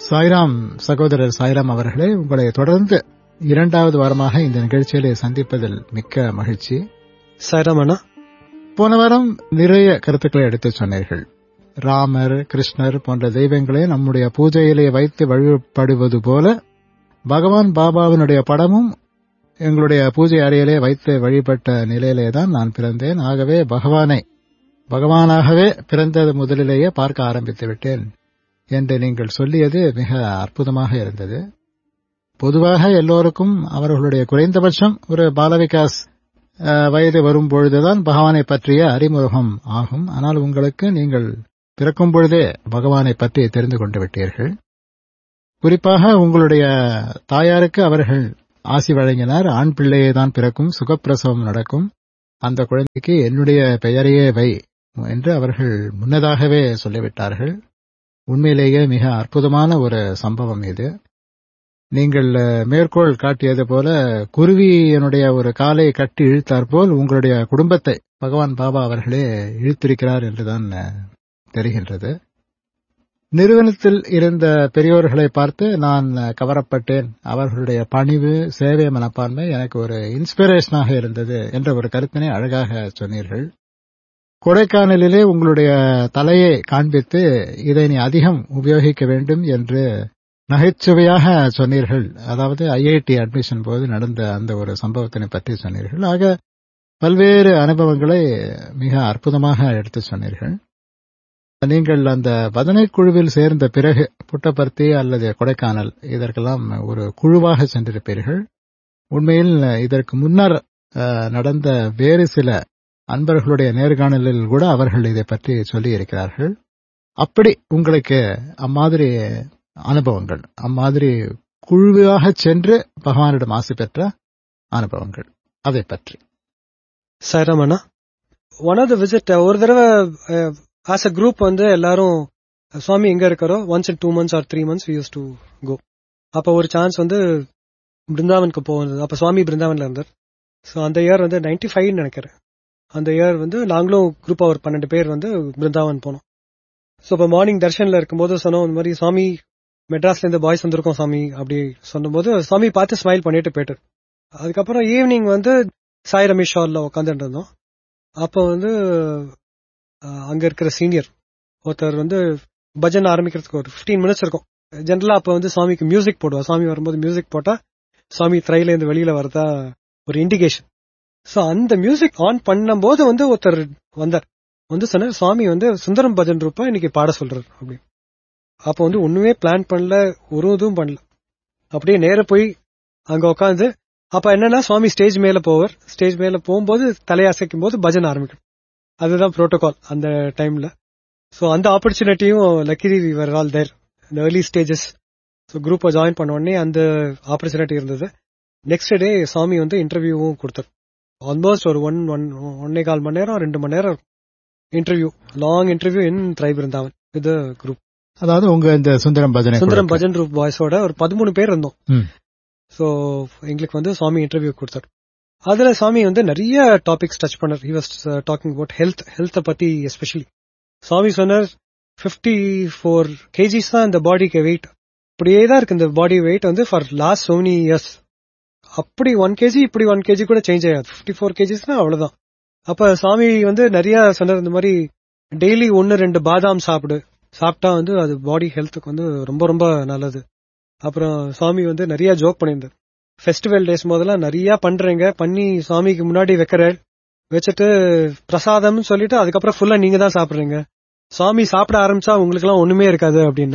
சாய்ராம் சகோதரர் சாய்ராம் அவர்களே உங்களை தொடர்ந்து இரண்டாவது வாரமாக இந்த நிகழ்ச்சியிலே சந்திப்பதில் மிக்க மகிழ்ச்சி சாய்ராம் அண்ணா போன வாரம் நிறைய கருத்துக்களை எடுத்துச் சொன்னீர்கள் ராமர் கிருஷ்ணர் போன்ற தெய்வங்களை நம்முடைய பூஜையிலே வைத்து வழிபடுவது போல பகவான் பாபாவினுடைய படமும் எங்களுடைய பூஜை அறையிலே வைத்து வழிபட்ட நிலையிலே தான் நான் பிறந்தேன் ஆகவே பகவானை பகவானாகவே பிறந்தது முதலிலேயே பார்க்க ஆரம்பித்து விட்டேன் என்று நீங்கள் சொல்லியது மிக அற்புதமாக இருந்தது பொதுவாக எல்லோருக்கும் அவர்களுடைய குறைந்தபட்சம் ஒரு பாலவிகாஸ் அஹ், வயது வரும் பொழுதுதான் பகவானை பற்றிய அறிமுகம் ஆகும் ஆனால் உங்களுக்கு நீங்கள் பிறக்கும் பொழுதே பகவானை பற்றி தெரிந்து கொண்டு விட்டீர்கள் குறிப்பாக உங்களுடைய தாயாருக்கு அவர்கள் ஆசி வழங்கினார் ஆண் பிள்ளையே தான் பிறக்கும் சுகப்பிரசவம் நடக்கும் அந்த குழந்தைக்கு என்னுடைய பெயரையே வை என்று அவர்கள் முன்னதாகவே சொல்லிவிட்டார்கள் உண்மையிலேயே மிக அற்புதமான ஒரு சம்பவம் இது நீங்கள் அஹ், மேற்கோள் காட்டியது போல குருவியனுடைய ஒரு காலை கட்டி இழுத்தாற் போல் உங்களுடைய குடும்பத்தை பகவான் பாபா அவர்களே இழுத்திருக்கிறார் என்றுதான் அஹ், தெரிகின்றது நிறுவனத்தில் இருந்த பெரியோர்களை பார்த்து நான் அஹ், கவரப்பட்டேன் அவர்களுடைய பணிவு சேவை மனப்பான்மை எனக்கு ஒரு இன்ஸ்பிரேஷனாக இருந்தது என்ற ஒரு கருத்தினை அழகாக சொன்னீர்கள் கொடைக்கானலிலே உங்களுடைய தலையை காண்பித்து இதை நீ அதிகம் உபயோகிக்க வேண்டும் என்று நகைச்சுவையாக சொன்னீர்கள் அதாவது ஐஐடி அட்மிஷன் போது நடந்த அந்த ஒரு சம்பவத்தினை பற்றி சொன்னீர்கள் ஆக பல்வேறு அனுபவங்களை மிக அற்புதமாக எடுத்து சொன்னீர்கள் நீங்கள் அந்த பதனை குழுவில் சேர்ந்த பிறகு புட்டபர்த்தி அல்லது கொடைக்கானல் இதற்கெல்லாம் ஒரு குழுவாக சென்றிருப்பீர்கள் உண்மையில் இதற்கு முன்னர் அஹ், நடந்த வேறு சில அன்பர்களுடைய நேர்காணலில் கூட அவர்கள் இதை பற்றி சொல்லி இருக்கிறார்கள் அப்படி உங்களுக்கு அம்மாதிரி அனுபவங்கள் அம்மாதிரி குழுவாக சென்று பகவானிடம் ஆசை பெற்ற அனுபவங்கள் அதை பற்றி சாய்ராம் அண்ணா ஒன் ஆஃப் த விசிட் ஒரு தடவை ஆஸ் அ குரூப் வந்து எல்லாரும் சுவாமி எங்க இருக்காரோ once in two months or three months use to go அப்போ ஒரு சான்ஸ் வந்து பிருந்தாவனுக்கு போகிறது அப்போ சுவாமி பிருந்தாவன்ல இருந்தார் ஸோ அந்த இயர் வந்து நைன்டி ஃபைவ் நினைக்கிறேன் அந்த இயர் வந்து நாங்களும் குரூப்பா ஒரு பன்னெண்டு பேர் வந்து பிருந்தாவன் போனோம் ஸோ இப்போ மார்னிங் தர்ஷன்ல இருக்கும்போது சொன்னோம் இந்த மாதிரி சுவாமி மெட்ராஸ்ல இருந்து பாய்ஸ் வந்திருக்கோம் சாமி அப்படி சொன்னபோது சுவாமி பார்த்து ஸ்மைல் பண்ணிட்டு போயிட்டு அதுக்கப்புறம் ஈவினிங் வந்து சாய் ரமேஷ் ஹாலில் உட்காந்துட்டு இருந்தோம் அப்போ வந்து அஹ், அங்க இருக்கிற சீனியர் ஒருத்தர் வந்து பஜன் ஆரம்பிக்கிறதுக்கு ஒரு 15 மினிட்ஸ் இருக்கும் ஜென்ரலா அப்போ வந்து சுவாமிக்கு மியூசிக் போடுவா சுவாமி வரும்போது மியூசிக் போட்டா சுவாமி த்ரைல இருந்து வெளியில வரதா ஒரு இண்டிகேஷன் சோ அந்த மியூசிக் ஆன் பண்ணும்போது வந்து ஒருத்தர் வந்தார் வந்து சொன்னார் சுவாமி வந்து சுந்தரம் பஜன் ரூபா இன்னைக்கு பாட சொல்றாரு அப்படி அப்போ வந்து ஒண்ணுமே பிளான் பண்ணல ஒரு இதுவும் பண்ணல அப்படியே நேர போய் அங்க உட்காந்து அப்ப என்னன்னா சுவாமி ஸ்டேஜ் மேல போவார் ஸ்டேஜ் மேல போகும்போது தலையசைக்கும் போது பஜன் ஆரம்பிக்கும் அதுதான் புரோட்டோகால் அந்த டைம்ல சோ அந்த ஆப்பர்ச்சுனிட்டியும் லக்கிரி வர் ஆல் தேர் இந்த ஏர்லி ஸ்டேஜஸ் ஸோ குரூப்பை ஜாயின் பண்ண உடனே அந்த ஆப்பர்ச்சுனிட்டி இருந்தது நெக்ஸ்ட் டே சாமி வந்து இன்டர்வியூவும் கொடுத்தார் ஆல்மோஸ்ட் ஒரு ஒன் ஒன் ஒன்னே கால் மணி நேரம் ரெண்டு மணி நேரம் interview long interview in Trayee Brindavan இது குரூப் அதாவது உங்க இந்த சுந்தரம் பஜனை சுந்தரம் குழுக்கு. பஜன் குரூப் பாய்ஸோட ஒரு பதிமூணு பேர் இருந்தோம் ம். சோ எங்களுக்கு வந்து சுவாமி இன்டர்வியூ கொடுத்தார் அதுல சுவாமி வந்து நிறைய டாபிக்ஸ் டச் பண்ணார் he was talking about health ஹெல்த்தை பத்தி எஸ்பெஷலி சுவாமி சொன்னார் 54 ஃபோர் கேஜிஸ் தான் இந்த பாடிக்கு வெயிட் அப்படியே தான் இருக்கு இந்த பாடி வெயிட் வந்து for last so many years அப்படி ஒன் கேஜி இப்படி ஒன் கேஜி கூட சேஞ்ச் ஆகாது 54 ஃபோர் கேஜிஸ்னா அவ்வளவுதான் அப்ப சாமி வந்து நிறைய சொன்னார் இந்த மாதிரி டெய்லி ஒன்னு ரெண்டு பாதாம் சாப்பிடு சாப்பிட்டா வந்து அது பாடி ஹெல்த்துக்கு வந்து ரொம்ப ரொம்ப நல்லது அப்புறம் சுவாமி வந்து நிறைய ஜோக் பண்ணியிருந்தார் ஃபெஸ்டிவல் டேஸ் முதல்ல நிறைய பண்றீங்க பண்ணி சுவாமிக்கு முன்னாடி வைக்கிற வச்சுட்டு பிரசாதம்னு சொல்லிட்டு அதுக்கப்புறம் ஃபுல்லா நீங்க தான் சாப்பிடுறீங்க சுவாமி சாப்பிட ஆரம்பிச்சா உங்களுக்கு எல்லாம் ஒண்ணுமே இருக்காது அப்படின்னு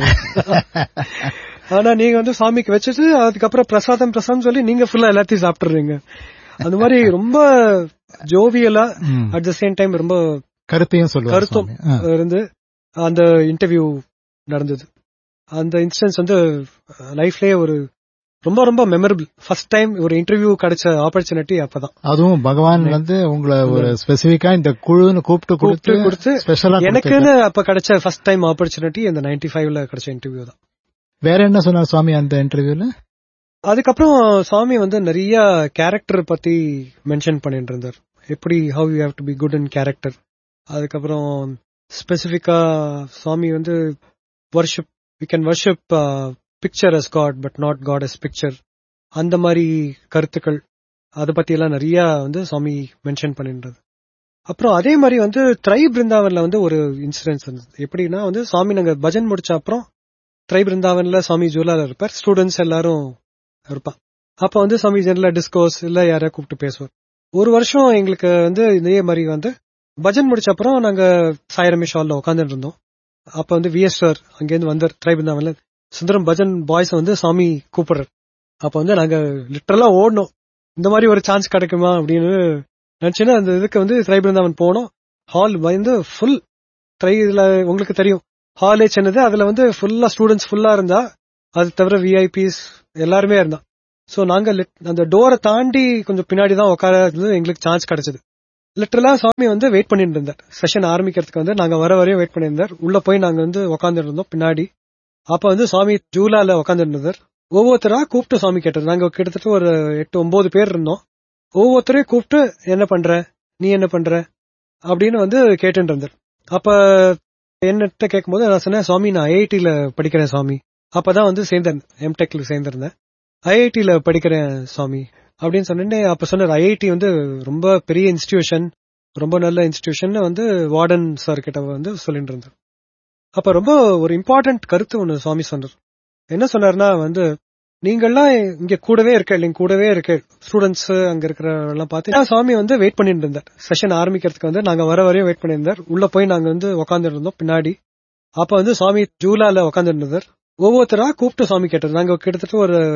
ஆனா நீங்க வந்து சுவாமிக்கு வச்சுட்டு அதுக்கப்புறம் பிரசாதம் பிரசாதம் சொல்லி நீங்க ஃபுல்லா எல்லாத்தையும் சாப்பிட்டுறீங்க அந்த மாதிரி ரொம்ப ஜோவியலா ம். அட் த சேம் டைம் ரொம்ப கருத்தையும் சொல்லுவார் கருத்தும் சுவாமி. ஆ. இருந்து அந்த இன்டர்வியூ நடந்தது அந்த இன்ஸ்டன்ஸ் வந்து லைஃப்லயே ஒரு ரொம்ப ரொம்ப மெமரபிள் ஃபர்ஸ்ட் டைம் ஒரு இன்டர்வியூ கிடைச்ச ஆப்பர்ச்சுனிட்டி அப்பதான் அதுவும் பகவான் வந்து உங்களை ஒரு ஸ்பெசிபிக்கா இந்த குழுன்னு கூப்பிட்டு கூப்பிட்டு கொடுத்து கொடுத்து ஸ்பெஷலா எனக்குன்னு அப்ப கிடைச்ச ஃபர்ஸ்ட் டைம் ஆப்பர்ச்சுனிட்டி இந்த 95 ஃபைவ்ல கிடைச்ச இன்டர்வியூ தான் வேற என்ன சொன்னார் சுவாமி அந்த இன்டர்வியூல அதுக்கப்புறம் சுவாமி வந்து நிறைய கேரக்டர் பத்தி மென்ஷன் பண்ணிட்டு இருந்தார் எப்படி how you have to be good in character அதுக்கப்புறம் ஸ்பெசிபிக்கா சுவாமி வந்து worship we can worship picture as God but not God as picture அந்த மாதிரி கருத்துக்கள் அதை பத்தி எல்லாம் நிறைய வந்து சுவாமி மென்ஷன் பண்ணின்றது அப்புறம் அதே மாதிரி வந்து த்ரை பிருந்தாவன்ல வந்து ஒரு இன்சிடென்ட்ஸ் இருந்தது எப்படின்னா வந்து சுவாமி நாங்க பஜன் முடிச்ச அப்புறம் த்ரை பிருந்தாவன்ல சுவாமி ஜூலால இருப்பார் ஸ்டூடெண்ட்ஸ் எல்லாரும் இருப்பா அப்ப வந்து சுவாமி ஜெனரலா டிஸ்கோஸ் இல்ல யாரையா கூப்பிட்டு பேசுவார் ஒரு வருஷம் எங்களுக்கு வந்து இதே மாதிரி வந்து பஜன் முடிச்ச அப்புறம் நாங்க சாய் ரமேஷ் ஹால்ல உட்காந்துட்டு இருந்தோம் அப்ப வந்து விஎஸ் சார் அங்கேருந்து வந்தார் த்ரை பிருந்தாவன்ல சுந்தரம் பஜன் பாய்ஸ் வந்து சாமி கூப்பிடுறாரு அப்ப வந்து நாங்க லிட்டரலா ஓடணும் இந்த மாதிரி ஒரு சான்ஸ் கிடைக்குமா அப்படின்னு நினைச்சுன்னா அந்த இதுக்கு வந்து ட்ரை பிருந்தாவன் போனோம் ஹால் வந்து ஃபுல் ட்ரை இதுல உங்களுக்கு தெரியும் ஹாலே சின்னது அதுல வந்து ஃபுல்லா ஸ்டூடெண்ட்ஸ் ஃபுல்லா இருந்தா அது தவிர விஐபிஸ் எல்லாருமே இருந்தா சோ நாங்க அந்த டோரை தாண்டி கொஞ்சம் பின்னாடி தான் உட்கார எங்களுக்கு சான்ஸ் கிடைச்சது லிட்டரலா சாமி வந்து வெயிட் பண்ணிட்டு இருந்தார் செஷன் ஆரம்பிக்கிறதுக்கு வந்து நாங்க வர வரையும் வெயிட் பண்ணியிருந்தார் உள்ள போய் நாங்க வந்து உட்காந்துட்டு இருந்தோம் பின்னாடி அப்ப வந்து சுவாமி ஜூலால உட்காந்துட்டு இருந்தார் ஒவ்வொருத்தரா கூப்பிட்டு சுவாமி கேட்டார் நாங்க கிட்டத்தட்ட ஒரு எட்டு ஒன்பது பேர் இருந்தோம் ஒவ்வொருத்தரையும் கூப்பிட்டு என்ன பண்ற நீ என்ன பண்ற அப்படின்னு வந்து கேட்டு இருந்தார் அப்ப என்னட்ட கேட்கும்போது நான் சொன்னேன் சுவாமி நான் ஐஐடியில படிக்கிறேன் சுவாமி அப்பதான் வந்து சேர்ந்தேன் எம்டெக்ல சேர்ந்திருந்தேன் ஐஐடியில படிக்கிறேன் சுவாமி அப்படின்னு சொன்னேன் அப்ப சொன்னார் ஐஐடி வந்து ரொம்ப பெரிய இன்ஸ்டிடியூஷன் ரொம்ப நல்ல இன்ஸ்டிடியூஷன் வந்து வார்டன் சார் கிட்ட வந்து சொல்லிட்டு இருந்தார் அப்ப ரொம்ப ஒரு இம்பார்ட்டன்ட் கருத்து ஒன்னு சுவாமி சொன்னார் என்ன சொன்னார்னா வந்து நீங்கள்லாம் இங்க கூடவே இருக்க இல்லைங்க கூடவே இருக்க ஸ்டூடெண்ட்ஸ் அங்க இருக்கிற எல்லாம் பார்த்து சுவாமி வந்து வெயிட் பண்ணிட்டு இருந்தார் செஷன் ஆரம்பிக்கிறதுக்கு வந்து நாங்க வர வரையும் வெயிட் பண்ணியிருந்தார் உள்ள போய் நாங்க வந்து உட்காந்துட்டு இருந்தோம் பின்னாடி அப்ப வந்து சுவாமி ஜூலால உட்காந்துட்டு இருந்தார் ஒவ்வொருத்தரா கூப்பிட்டு சுவாமி கேட்டார் நாங்க கிட்டத்தட்ட ஒரு